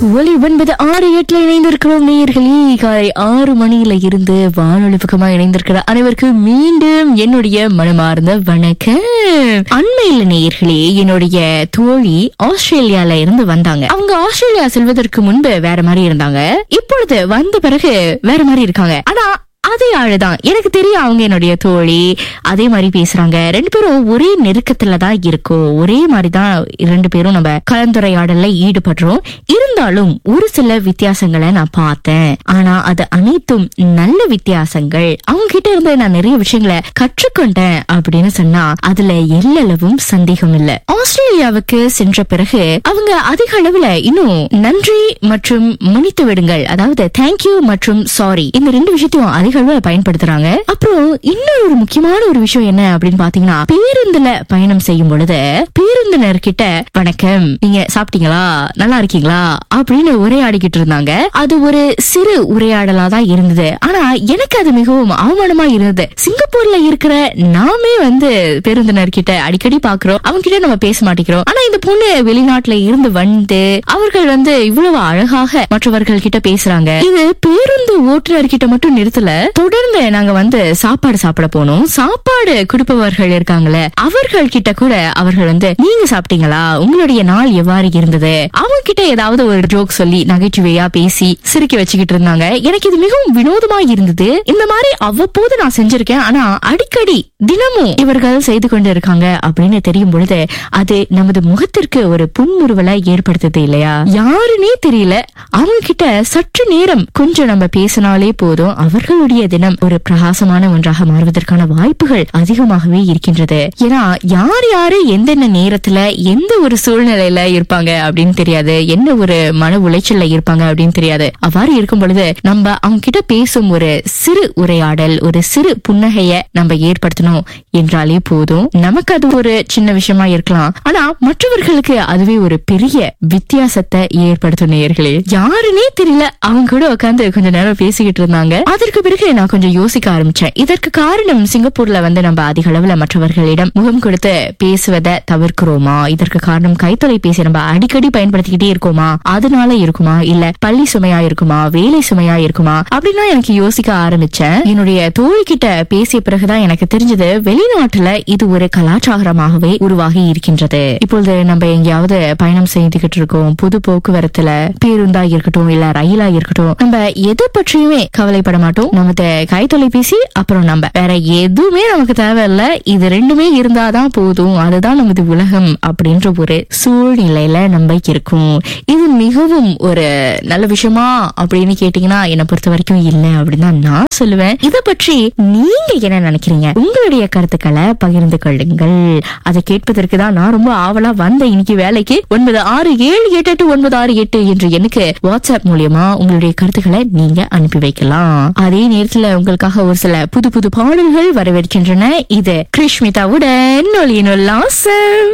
ஒலி ஒன்பது ஆறு எட்டுல இணைந்திருக்கிறோம் நேயர்களே காலை ஆறு மணியில இருந்து வானொலி பக்கமா இணைந்திருக்கிற அனைவருக்கும் மீண்டும் என்னுடைய மனமார்ந்த வணக்கம் அண்மையில நேயர்களே என்னுடைய தோழி ஆஸ்திரேலியால இருந்து வந்தாங்க அவங்க ஆஸ்திரேலியா செல்வதற்கு முன்பு வேற மாதிரி இருந்தாங்க இப்பொழுது வந்த பிறகு வேற மாதிரி இருக்காங்க ஆனா அதே ஆளுதான் எனக்கு தெரியும் அவங்க என்னுடைய தோழி அதே மாதிரி பேசுறாங்க ரெண்டு பேரும் ஒரே நெருக்கத்துல தான் இருக்கோம் ஒரே மாதிரி தான் ரெண்டு பேரும் நம்ம கலந்துரையாடல்ல ஈடுபடுறோம் இருந்தாலும் ஒரு சில வித்தியாசங்களை நான் பார்த்தேன் ஆனா அது அனைத்தும் நல்ல வித்தியாசங்கள் அவங்க கிட்ட இருந்து நான் நிறைய விஷயங்களை கற்றுக்கொண்டேன் அப்படின்னு சொன்னா அதுல எல்லளவும் சந்தேகம் இல்ல ஆஸ்திரேலியாவுக்கு சென்ற பிறகு அவங்க அதிக அளவுல இன்னும் நன்றி மற்றும் மன்னித்து விடுங்கள் அதாவது தேங்க்யூ மற்றும் சாரி இந்த ரெண்டு விஷயத்தையும் அதிக அளவுல பயன்படுத்துறாங்க அப்புறம் இன்னொரு ஒரு முக்கியமான ஒரு விஷயம் என்ன அப்படின்னு பாத்தீங்கன்னா பேருந்துல பயணம் செய்யும் பொழுது பேருந்தினர்கிட்ட வணக்கம் நீங்க சாப்பிட்டீங்களா நல்லா இருக்கீங்களா அப்படின்னு உரையாடிக்கிட்டு இருந்தாங்க அது ஒரு சிறு உரையாடலா தான் இருந்தது ஆனா எனக்கு அது மிகவும் அவமானமா இருந்தது சிங்கப்பூர்ல இருக்கிற நாமே வந்து பேருந்தினர்கிட்ட அடிக்கடி பாக்குறோம் அவங்க கிட்ட நம்ம பேச மாட்டேங்கிறோம் ஆனா இந்த பொண்ணு வெளிநாட்டுல இருந்து வந்து அவர்கள் வந்து இவ்வளவு அழகாக மற்றவர்கள் கிட்ட பேசுறாங்க இது பேருந்து ஓட்டுநர் கிட்ட மட்டும் நிறுத்தல தொடர்ந்து நாங்க வந்து சாப்பாடு சாப்பிட போனோம் சாப்பாடு கொடுப்பவர்கள் இருக்காங்களே அவர்கள் கிட்ட கூட அவர்கள் வந்து நீங்க சாப்பிட்டீங்களா உங்களுடைய நாள் எவ்வாறு இருந்தது அவங்க கிட்ட ஏதாவது ஒரு ஜோக் சொல்லி நகைச்சுவையா பேசி சிரிக்க வச்சுக்கிட்டு இருந்தாங்க எனக்கு இது மிகவும் வினோதமா இருந்தது இந்த மாதிரி அவ்வப்போது நான் செஞ்சிருக்கேன் ஆனா அடிக்கடி தினமும் இவர்கள் செய்து கொண்டு இருக்காங்க அப்படின்னு தெரியும் பொழுது அது நமது முகத்திற்கு ஒரு புன்முறுவலை ஏற்படுத்துது இல்லையா யாருன்னே தெரியல அவங்க கிட்ட சற்று நேரம் கொஞ்சம் நம்ம பேசினாலே போதும் அவர்களுடைய தினம் ஒரு பிரகாசமான ஒன்றாக மாறுவதற்கான வாய்ப்புகள் அதிகமாகவே இருக்கின்றது ஏன்னா யார் யாரு எந்தெந்த நேரத்துல எந்த ஒரு சூழ்நிலையில இருப்பாங்க அப்படின்னு தெரியாது என்ன ஒரு மன உளைச்சல்ல இருப்பாங்க அப்படின்னு தெரியாது அவ்வாறு இருக்கும் பொழுது நம்ம அவங்க கிட்ட பேசும் ஒரு சிறு உரையாடல் ஒரு சிறு புன்னகைய நம்ம ஏற்படுத்தணும் என்றாலே போதும் நமக்கு அது ஒரு சின்ன விஷயமா இருக்கலாம் ஆனா மற்றவர்களுக்கு அதுவே ஒரு பெரிய வித்தியாசத்தை ஏற்படுத்தும் நேயர்களே யாருன்னே தெரியல அவங்க கூட உட்காந்து கொஞ்ச நேரம் பேசிக்கிட்டு இருந்தாங்க அதற்கு பிறகு நான் கொஞ்சம் யோசிக்க ஆரம்பிச்சேன் இதற்கு காரணம் சிங்கப்பூர்ல வந்து நம்ம அதிக அளவுல மற்றவர்களிடம் முகம் கொடுத்து பேசுவதை தவிர்க்கிறோமா இதற்கு காரணம் கைத்தொலைபேசி நம்ம அடிக்கடி பயன்படுத்திக்கிட்டே இருக்கோமா அதனால இருக்குமா இல்ல பள்ளி சுமையா இருக்குமா வேலை சுமையா இருக்குமா அப்படின்னா எனக்கு யோசிக்க ஆரம்பிச்சேன் என்னுடைய தோழி கிட்ட பேசிய பிறகுதான் எனக்கு தெரிஞ்சது வெளிநாட்டுல இது ஒரு கலாச்சாரமாகவே உருவாகி இருக்கின்றது இப்பொழுது நம்ம எங்கேயாவது பயணம் செய்துகிட்டு இருக்கோம் பொது போக்குவரத்துல பேருந்தா இருக்கட்டும் இல்ல ரயிலா இருக்கட்டும் நம்ம எதை பற்றியுமே கவலைப்பட மாட்டோம் நமது கைத்தொலைபேசி அப்புறம் நம்ம வேற எதுவுமே நமக்கு தேவையில்ல இது ரெண்டுமே இருந்தாதான் போதும் அதுதான் நமது உலகம் அப்படின்ற ஒரு சூழ்நிலையில நம்ம இருக்கும் இது மிகவும் ஒரு நல்ல விஷயமா அப்படின்னு கேட்டீங்கன்னா என்னை பொறுத்த வரைக்கும் இல்ல அப்படின்னு தான் நான் சொல்லுவேன் இத பற்றி நீங்க என்ன நினைக்கிறீங்க உங்களுடைய கருத்துக்களை பகிர்ந்து கொள்ளுங்கள் அதை கேட்பதற்கு தான் நான் ரொம்ப ஆவலா வந்த இன்னைக்கு வேலைக்கு ஒன்பது ஆறு ஏழு எட்டு எட்டு ஒன்பது ஆறு எட்டு என்று எனக்கு வாட்ஸ்அப் மூலியமா உங்களுடைய கருத்துக்களை நீங்க அனுப்பி வைக்கலாம் அதே நேரத்துல உங்களுக்காக ஒரு சில புது புது பாடல்கள் வரவேற்கின்றன இது கிருஷ்மிதாவுடன் ஒளியின் உல்லாசம்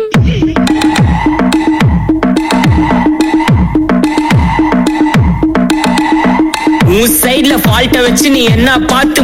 உன் சைடுல ஃபால்ட்ட வச்சு நீ என்ன பார்த்து